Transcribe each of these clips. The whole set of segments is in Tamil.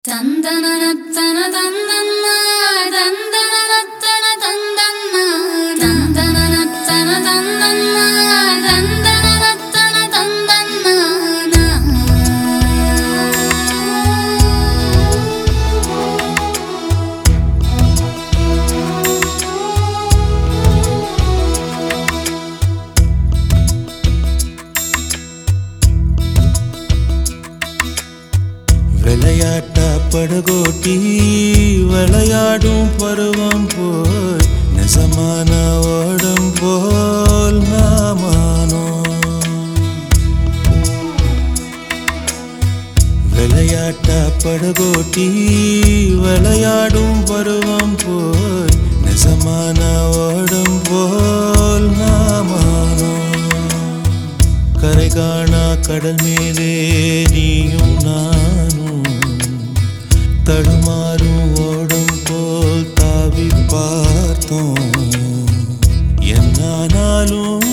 தந்தனனத்தன தந்தன்ன தந்தனனத்தன தந்தன்ன தந்தனனத்தன தந்தன்ன தந்தனனத்தன தந்தன்ன விளையாட்டா படகோட்டி விளையாடும் பருவம் போல் நிஜமான ஓடம் போல் நாமானோ விளையாட்டா படகோட்டி விளையாடும் பருவம் போல் நிஜமான ஓடம் போல் நாமானோ கரை காணா கடல் மேலே நீயும் நானும் தடுமாறும் ஓடம் போல் தாவி பார்த்தோம் என்னானாலும்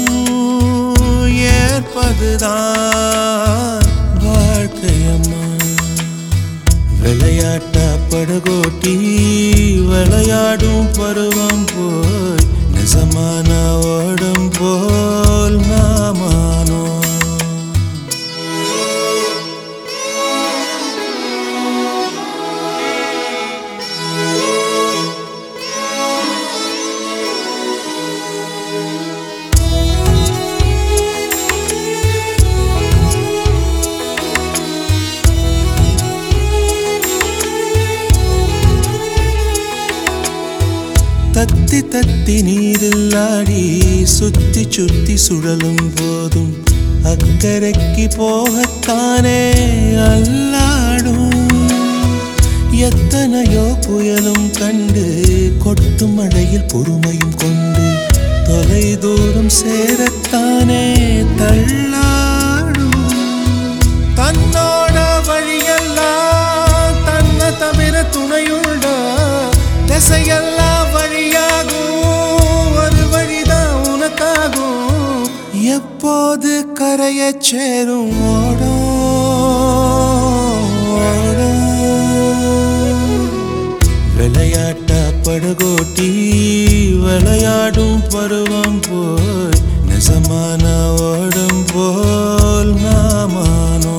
ஏற்பதுதான் வாழ்க்கையம்மா விளையாட்டா படகோட்டி விளையாடும் பருவம் போல் நிஜமான ஓடம் போல் நாமானோ தத்தி தத்தி நீரில் ஆடி சுத்தி சுத்தி சுழலும் போதும் அக்கறைக்கு போகத்தானே அல்லாடும் எத்தனையோ புயலும் கண்டு கொட்டும் மழையில் பொறுமையும் கொண்டு தொலை தூரம் சேரத்தானே தள்ளாடும் தன்னோட வழியெல்லாம் தன்னை தவிர துணையுண்டா திசையெல்லாம் வழியாகும் ஒரு வழிதான் உனக்காகும் எப்போது கரையச் சேரும் ஓடம் ஓடம் விளையாட்டா படகோட்டி விளையாடும் பருவம் போல் நிஜமான ஓடம் போல் நாமானோ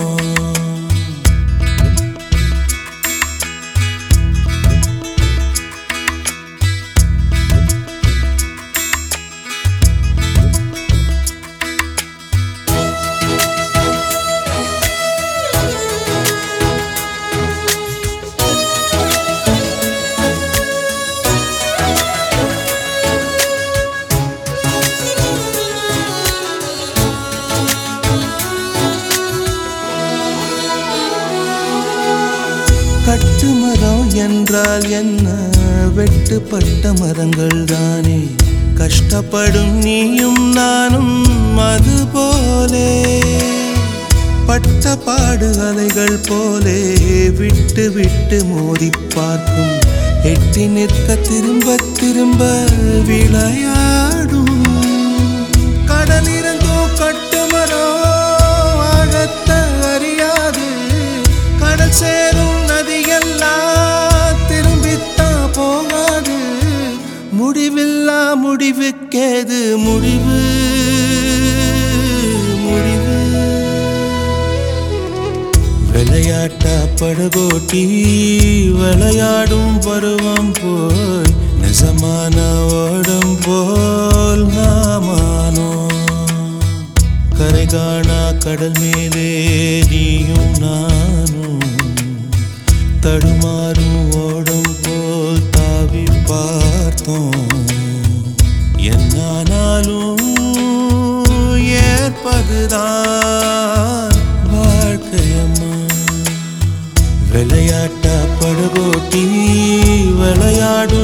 கட்டுமரம் என்றால் என்ன வெட்டுப்பட்ட மரங்கள் தானே கஷ்டப்படும் நீயும் நானும் அது போலே பட்ட பாடு அலைகள் போலே விட்டு விட்டு மோதி பார்க்கும் எட்டி நிற்க திரும்ப திரும்ப விளையாடும் கடல் இருந்தும் கட்டுமரம் ஆழத்தை அறியாது கடல் சேரும் நதியெல்லாம் திரும்பித்தான் போகாது முடிவில்லா முடிவுக்கேது முடிவு முடிவு விளையாட்டா படகோட்டி விளையாடும் பருவம் போல் நிஜமான ஓடம் போல் நாமானோ கரை காணா கடல் மேலே நீயும் நானும் தடுமாறும் ஓடம் போல் தாவி பார்த்தோம் என்னானாலும் ஏற்பதுதான் வாழ்க்கையம்மா விளையாட்டா படகோட்டி விளையாடும்